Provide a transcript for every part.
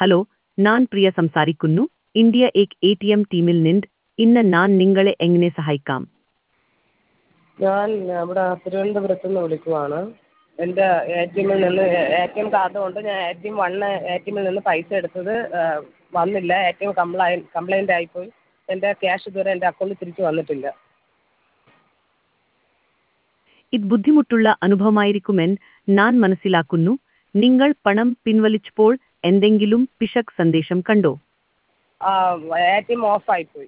Hello ഞാൻ പ്രിയ സംസാരിക്കുന്നു India എക് എ ടി എം ടീമിൽ നിന്ന് ഇന്ന് ഞാൻ നിങ്ങളെ എങ്ങനെ സഹായിക്കാം ഞാൻ ഇവിടെ തിരുവനന്തപുരത്ത് നിന്ന് വിളിക്കുവാണ് എൻ്റെ എ ടി എമ്മിൽ നിന്ന് എ ടി എം കാർഡ് കൊണ്ട് ഞാൻ A T M one A T എമ്മിൽ നിന്ന് പൈസ എടുത്തത് വന്നില്ല എ ടി എം കംപ്ലൈ കംപ്ലൈൻ്റ് ആയിപ്പോയി എൻ്റെ ക്യാഷ് ഇതുവരെ എൻ്റെ അക്കൗണ്ടിൽ തിരിച്ച് വന്നിട്ടില്ല ഇത് ബുദ്ധിമുട്ടുള്ള അനുഭവമായിരിക്കുമെന്ന് ഞാൻ മനസ്സിലാക്കുന്നു നിങ്ങൾ പണം പിൻവലിച്ചപ്പോൾ എന്തെങ്കിലും പിശക് സന്ദേശം കണ്ടോ എ ടി എം ഓഫായിപ്പോയി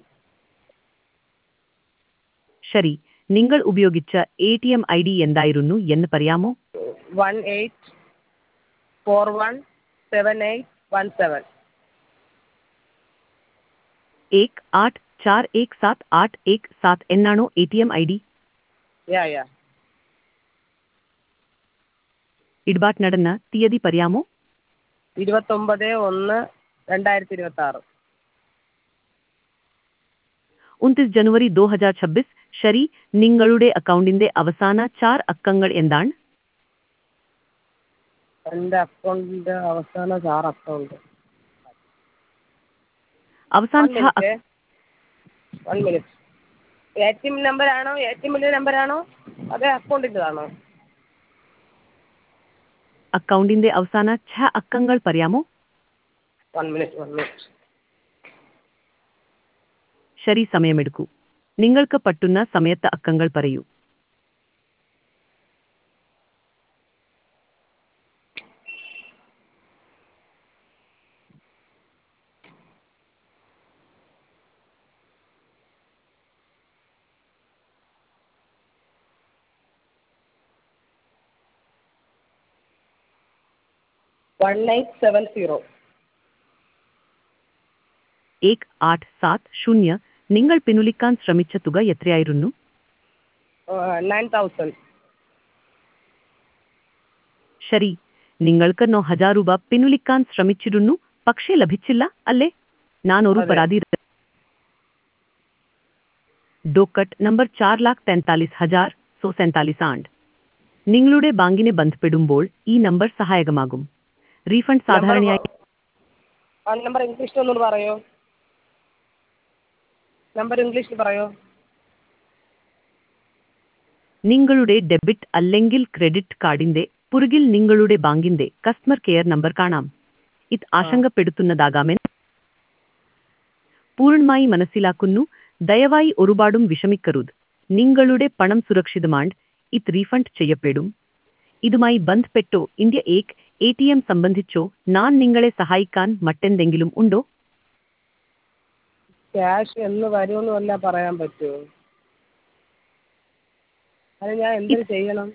ശരി നിങ്ങൾ ഉപയോഗിച്ച A T M I D എന്തായിരുന്നു എന്ന് പറയാമോ one eight four one seven eight one seven ഏക് ആട്ട് ചാർ ഏക് സാത്ത് ആട്ട് ഏക് സാത്ത് എന്നാണോ A T M I D യാ യാ ഇടപാട് നടന്ന തീയതി പറയാമോ ഇരുപത്തൊമ്പത് ഒന്ന് രണ്ടായിരത്തി ഇരുപത്തി ആറ് ഉൻതിസ് ജനുവരി ദോ ഹജാർ ഛബ്ബീസ് ശരി നിങ്ങളുടെ അക്കൗണ്ടിന്റെ അവസാന ചാർ അക്കങ്ങൾ എന്താണ് എൻ്റെ അക്കൗണ്ടിൻ്റെ അവസാന സാർ അക്കൗണ്ട് അവസാന വൺ ഛ minute one minute A T M നമ്പറാണോ എ ടി എമ്മിൻ്റെ നമ്പറാണോ അതേ അക്കൗണ്ടിൻ്റെതാണോ അക്കൗണ്ടിന്റെ അവസാന ഛ അക്കങ്ങൾ പറയാമോ വൺ മിനിറ്റ് വൺ മിനിറ്റ് ശരി സമയമെടുക്കൂ നിങ്ങൾക്ക് പറ്റുന്ന സമയത്ത് അക്കങ്ങൾ പറയൂ വൺ എയ്റ്റ് സെവൻ സീറോ ഏക് ആട്ട് സാത്ത് ശൂന്യ നിങ്ങൾ പിൻവലിക്കാൻ ശ്രമിച്ച തുക എത്രയായിരുന്നു നയൻ തൗസൻഡ് ശരി നിങ്ങൾക്ക് നോ ഹജാർ രൂപ പിൻവലിക്കാൻ ശ്രമിച്ചിരുന്നു പക്ഷേ ലഭിച്ചില്ല അല്ലേ ഞാൻ ഒരു അതെ. പരാതി ഡോക്കറ്റ് നമ്പർ ചാർ ലാഖ് തെന്താലിസ് ഹജാർ സോ സെന്താലിസ് ആണ്ട് നിങ്ങളുടെ ബാങ്കിനെ ബന്ധപ്പെടുമ്പോൾ ഈ നമ്പർ സഹായകമാകും റീഫണ്ട് സാധാരണയായി ആ നമ്പർ ഇംഗ്ലീഷിൽ ഒന്നുകൂടി പറയോ നമ്പർ ഇംഗ്ലീഷിൽ പറയോ നിങ്ങളുടെ ഡെബിറ്റ് അല്ലെങ്കിൽ ക്രെഡിറ്റ് കാർഡിന്റെ പുറകിൽ നിങ്ങളുടെ ബാങ്കിന്റെ കസ്റ്റമർ കെയർ നമ്പർ കാണാം ഇത് ആശങ്കപ്പെടുത്തുന്നതാകാമെന്ന് പൂർണ്ണമായി മനസ്സിലാക്കുന്നു ദയവായി ഒരുപാടും വിഷമിക്കരുത് നിങ്ങളുടെ പണം സുരക്ഷിതമാണ് ഇത് റീഫണ്ട് ചെയ്യപ്പെടും ഇതുമായി ബന്ധപ്പെട്ടോ ഇന്ത്യ ഏക് എ ടി എം സംബന്ധിച്ചോ ഞാൻ നിങ്ങളെ സഹായിക്കാൻ മറ്റെന്തെങ്കിലും ഉണ്ടോ ക്യാഷ് എന്ന് വരുമെന്ന് വല്ല പറയാൻ പറ്റുമോ അത് ഞാൻ എന്ത് ചെയ്യണം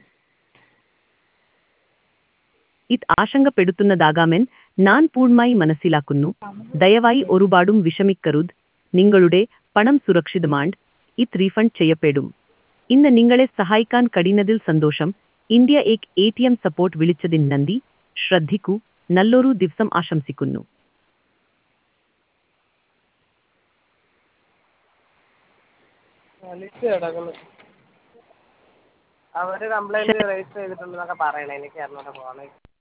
ഇത് ആശങ്കപ്പെടുത്തുന്നതാകാമെന്ന് ഞാൻ പൂർണ്ണമായി മനസ്സിലാക്കുന്നു ദയവായി ഒരുപാടും വിഷമിക്കരുത് നിങ്ങളുടെ പണം സുരക്ഷിതമാണ് ഇത് റീഫണ്ട് ചെയ്യപ്പെടും ഇന്ന് നിങ്ങളെ സഹായിക്കാൻ കഴിയുന്നതിൽ സന്തോഷം ഇന്ത്യ ഏക് എ ടി എം സപ്പോർട്ട് വിളിച്ചതിന് നന്ദി ശ്രദ്ധിക്കൂ നല്ലൊരു ദിവസം ആശംസിക്കുന്നു വലിച്ചു കിടക്കുന്നു അവർ കംപ്ലൈൻറ്റ് രജിസ്റ്റർ ചെയ്തിട്ടുണ്ടെന്നൊക്കെ പറയണേ എനിക്ക് അറിഞ്ഞൂടെ പോകണേ